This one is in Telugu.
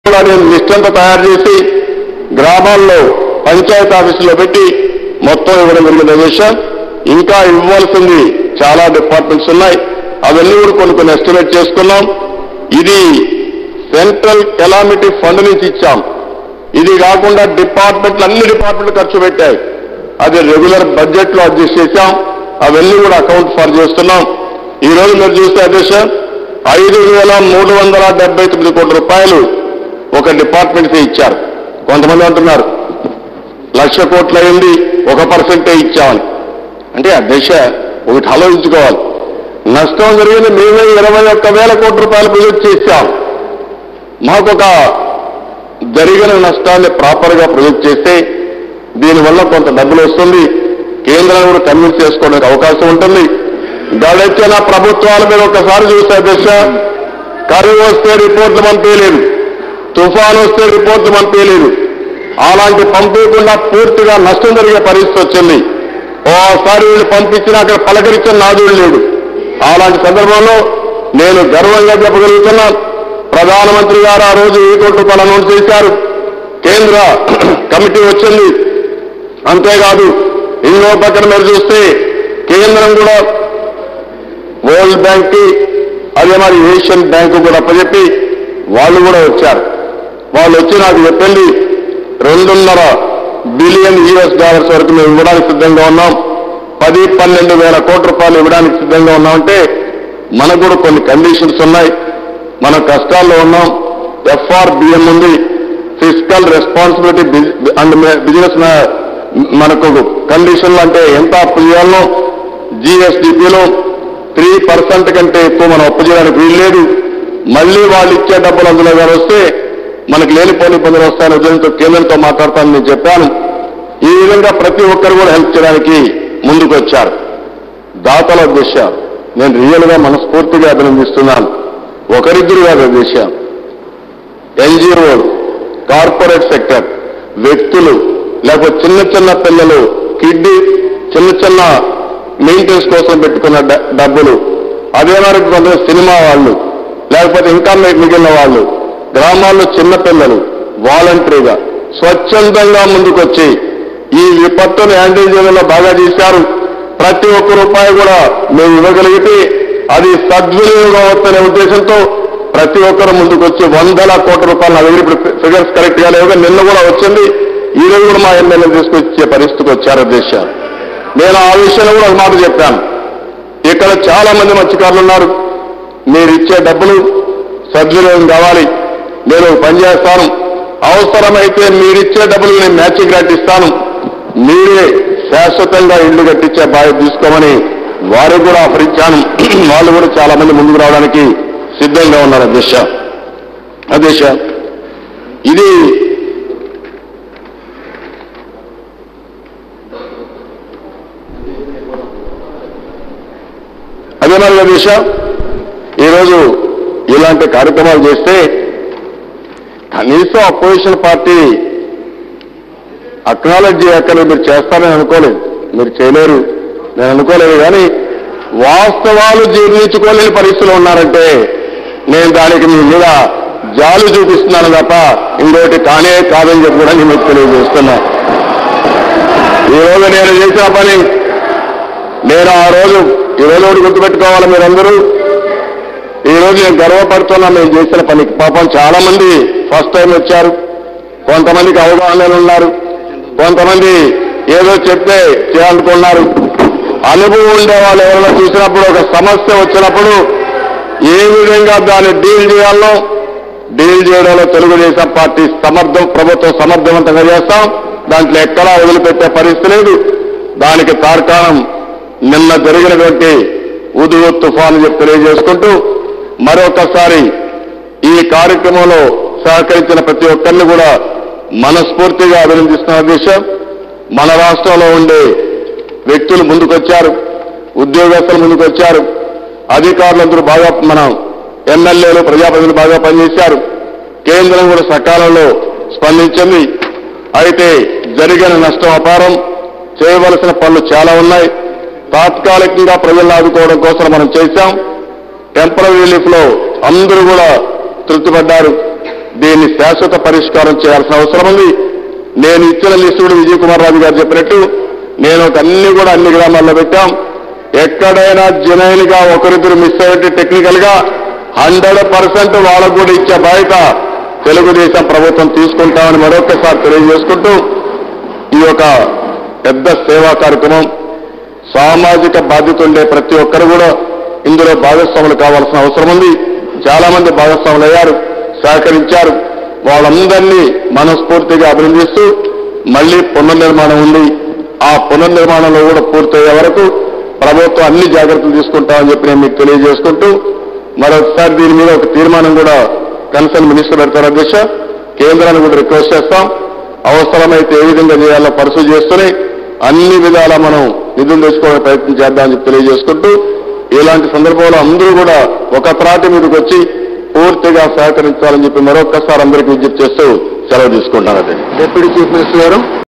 కూడా నేను లిస్ట్ అంతా తయారు చేసి గ్రామాల్లో పంచాయతీ ఆఫీసులో పెట్టి మొత్తం ఇవ్వడం జరిగింది అధ్యక్ష ఇంకా ఇవ్వాల్సింది చాలా డిపార్ట్మెంట్స్ ఉన్నాయి అవన్నీ కూడా కొన్ని కొన్ని ఎస్టిమేట్ చేసుకున్నాం ఇది సెంట్రల్ కెలామిటీ ఫండ్ నుంచి ఇచ్చాం ఇది కాకుండా డిపార్ట్మెంట్లు అన్ని డిపార్ట్మెంట్లు ఖర్చు పెట్టాయి అది రెగ్యులర్ బడ్జెట్ లో అడ్జస్ట్ చేశాం అవన్నీ కూడా అకౌంట్ ఫర్ చేస్తున్నాం ఈ రోజు మీరు చూస్తే అధ్యక్ష ఐదు వేల మూడు వందల డెబ్బై తొమ్మిది కోట్ల రూపాయలు ఒక డిపార్ట్మెంట్కి ఇచ్చారు కొంతమంది అంటున్నారు లక్ష కోట్లు అయింది ఒక పర్సెంటే ఇచ్చామని అంటే అధ్యక్ష ఒకటి ఆలోచించుకోవాలి నష్టం జరిగింది మేమే ఇరవై ఒక్క వేల కోట్ల రూపాయలు ప్రొజెక్ట్ చేశాం మాకొక జరిగిన నష్టాన్ని ప్రాపర్ గా ప్రొజెక్ట్ చేస్తే దీనివల్ల కొంత డబ్బులు వస్తుంది కేంద్రాన్ని కూడా కన్విన్స్ చేసుకోవడానికి అవకాశం ఉంటుంది గడిచిన ప్రభుత్వాల మీద ఒకసారి చూస్తే అధ్యక్ష కరువు వస్తే రిపోర్ట్లు పంపేయలేదు తుఫాను వస్తే రిపోర్ట్లు పంపేయలేదు అలాంటి పంపించకుండా పూర్తిగా నష్టం జరిగే పరిస్థితి వచ్చింది ఓసారి వీళ్ళు పంపించినా అక్కడ పలకరించిన నాదుడు లేడు అలాంటి సందర్భంలో నేను గర్వంగా చెప్పగలుగుతున్నాను ప్రధానమంత్రి గారు ఆ రోజు వెయ్యి కోట్ల రూపాయలు అనౌన్స్ చేశారు కేంద్ర కమిటీ వచ్చింది అంతేకాదు ఇంకో పక్కన మీరు చూస్తే కేంద్రం కూడా వరల్డ్ బ్యాంక్ కి అదే మరి ఏషియన్ బ్యాంకు కూడా అప్పచెప్పి వాళ్ళు కూడా వచ్చారు వాళ్ళు వచ్చి నాకు చెప్పింది రెండున్నర బిలియన్ యూఎస్ డాలర్స్ వరకు మేము ఇవ్వడానికి సిద్ధంగా ఉన్నాం పది పన్నెండు వేల కోట్ల రూపాయలు ఇవ్వడానికి సిద్ధంగా ఉన్నామంటే మనకు కూడా కొన్ని కండిషన్స్ ఉన్నాయి మనం కష్టాల్లో ఉన్నాం ఎఫ్ఆర్బిఎం ఉంది ఫిజికల్ రెస్పాన్సిబిలిటీ అండ్ బిజినెస్ మనకు కండిషన్లు అంటే ఎంత అప్పు చేయాలో జిఎస్డిపిలో త్రీ పర్సెంట్ కంటే ఎక్కువ మనం అప్పు చేయడానికి వీల్లేదు మళ్ళీ వాళ్ళు ఇచ్చే డబ్బులు అందులో గారు వస్తే మనకు లేనిపోని ఇబ్బందులు వస్తాయని ఉద్దేశంతో కేంద్రంతో మాట్లాడతానని నేను చెప్పాను ఈ విధంగా ప్రతి ఒక్కరు కూడా హెల్ప్ చేయడానికి ముందుకు వచ్చారు దాతల దిశ నేను రియల్ గా మనస్ఫూర్తిగా అభినందిస్తున్నాను ఒకరిద్దరు కాదు దిశ ఎన్జిఓలు కార్పొరేట్ సెక్టర్ వ్యక్తులు లేకపోతే చిన్న చిన్న పిల్లలు కిడ్నీ చిన్న చిన్న మెయింటెనెన్స్ కోసం పెట్టుకున్న డ- డబ్బులు అదే మరి కొంత సినిమా వాళ్ళు లేకపోతే ఇంకా మి- మిగిలిన వాళ్ళు గ్రామాల్లో చిన్న పిల్లలు వాలంటరీగా స్వచ్ఛందంగా ముందుకొచ్చి ఈ విపత్తును హ్యాండిల్ చేయడంలో బాగా చేశారు ప్రతి ఒక్క రూపాయి కూడా మేము ఇవ్వగలిగితే అది సద్వినియోగం అవుతున్న ఉద్దేశంతో ప్రతి ఒక్కరు ముందుకు వచ్చి వందల కోట్ల రూపాయలు నా దగ్గర ఇప్పుడు ఫిగర్స్ కరెక్ట్ గా లేవు నిన్న కూడా వచ్చింది ఈ రోజు కూడా మా ఎమ్మెల్యే తీసుకొచ్చే పరిస్థితికి వచ్చారు అధ్యక్ష నేను ఆ విషయంలో కూడా ఒక మాట చెప్పాను ఇక్కడ చాలా మంది మత్స్యకారులు ఉన్నారు మీరు ఇచ్చే డబ్బులు సద్వినియోగం కావాలి నేను ఒక పని చేస్తాను అవసరమైతే మీరిచ్చే డబ్బులు నేను మ్యాచింగ్ గ్రాంట్ ఇస్తాను మీరే శాశ్వతంగా ఇల్లు కట్టించే బాధ్యత తీసుకోమని వారికి కూడా ఆఫర్ ఇచ్చాను వాళ్ళు కూడా చాలా మంది ముందుకు రావడానికి సిద్ధంగా ఉన్నారు అధ్యక్ష అధ్యక్ష ఇది అదే మరి అధ్యక్ష ఈరోజు ఇలాంటి కార్యక్రమాలు చేస్తే కనీసం అపోజిషన్ పార్టీ అక్నాలెడ్జ్ అక్కడ మీరు చేస్తారని అనుకోలేదు మీరు చేయలేరు నేను అనుకోలేదు కానీ వాస్తవాలు జీర్ణించుకోలేని పరిస్థితిలో ఉన్నారంటే నేను దానికి మీ మీద జాలు చూపిస్తున్నాను తప్ప ఇంకోటి కానే కాదని చెప్పి కూడా నేను మీకు తెలియజేస్తున్నా ఈరోజు నేను చేసిన పని నేను ఆ రోజు ఈ రోజు ఒకటి గుర్తుపెట్టుకోవాలి మీరందరూ ఈ రోజు నేను గర్వపడుతున్నా మేము చేసిన పనికి పాపం చాలా మంది ఫస్ట్ టైం వచ్చారు కొంతమందికి అవగాహనలు ఉన్నారు కొంతమంది ఏదో చెప్తే చేయాలనుకున్నారు అనుభవం ఉండే వాళ్ళు ఎవరైనా చూసినప్పుడు ఒక సమస్య వచ్చినప్పుడు ఏ విధంగా దాన్ని డీల్ చేయాలో డీల్ చేయడంలో తెలుగుదేశం పార్టీ సమర్థం ప్రభుత్వం సమర్థవంతంగా చేస్తాం దాంట్లో ఎక్కడా వదిలిపెట్టే పరిస్థితి లేదు దానికి తార్కాణం నిన్న జరిగినటువంటి ఉదువు తుఫాను చెప్పి తెలియజేసుకుంటూ మరొకసారి ఈ కార్యక్రమంలో సహకరించిన ప్రతి ఒక్కరిని కూడా మనస్ఫూర్తిగా అభినందిస్తున్న దేశం మన రాష్ట్రంలో ఉండే వ్యక్తులు ముందుకొచ్చారు ఉద్యోగస్తులు ముందుకొచ్చారు అధికారులందరూ బాగా మనం ఎమ్మెల్యేలు ప్రజాప్రతినిధులు బాగా పనిచేశారు కేంద్రం కూడా సకాలంలో స్పందించింది అయితే జరిగిన నష్టం అపారం చేయవలసిన పనులు చాలా ఉన్నాయి తాత్కాలికంగా ప్రజలను ఆదుకోవడం కోసం మనం చేశాం టెంపరీ రిలీఫ్ లో అందరూ కూడా తృప్తిపడ్డారు దీన్ని శాశ్వత పరిష్కారం చేయాల్సిన అవసరం ఉంది నేను ఇచ్చిన లిస్టు కూడా విజయ్ కుమార్ రాజు గారు చెప్పినట్టు నేను ఒక అన్ని కూడా అన్ని గ్రామాల్లో పెట్టాం ఎక్కడైనా జనైన్ గా ఒకరిద్దరు మిస్ అయ్యేట్టు టెక్నికల్ గా హండ్రెడ్ పర్సెంట్ వాళ్ళకు కూడా ఇచ్చే బాధ్యత తెలుగుదేశం ప్రభుత్వం తీసుకుంటామని మరొకసారి తెలియజేసుకుంటూ ఈ యొక్క పెద్ద సేవా కార్యక్రమం సామాజిక బాధ్యత ఉండే ప్రతి ఒక్కరు కూడా ఇందులో భాగస్వాములు కావాల్సిన అవసరం ఉంది చాలా మంది భాగస్వాములు అయ్యారు సహకరించారు వాళ్ళందరినీ మనస్ఫూర్తిగా అభినందిస్తూ మళ్లీ పునర్నిర్మాణం ఉంది ఆ పునర్నిర్మాణంలో కూడా పూర్తయ్యే వరకు ప్రభుత్వం అన్ని జాగ్రత్తలు తీసుకుంటామని చెప్పి నేను మీకు తెలియజేసుకుంటూ మరొకసారి దీని మీద ఒక తీర్మానం కూడా కన్సర్న్ మినిస్టర్ పెడతారు అధ్యక్ష కేంద్రాన్ని కూడా రిక్వెస్ట్ చేస్తాం అవసరమైతే ఏ విధంగా చేయాలో పరుసు చేస్తూనే అన్ని విధాలా మనం నిధులు తెచ్చుకోవడానికి ప్రయత్నం చేద్దామని చెప్పి తెలియజేసుకుంటూ ఇలాంటి సందర్భంలో అందరూ కూడా ఒక త్రాటి మీదకి వచ్చి పూర్తిగా సహకరించాలని చెప్పి మరొక్కసారి అందరికీ విజ్ఞప్తి చేస్తూ సెలవు తీసుకుంటాను డిప్యూటీ చీఫ్ మినిస్టర్ గారు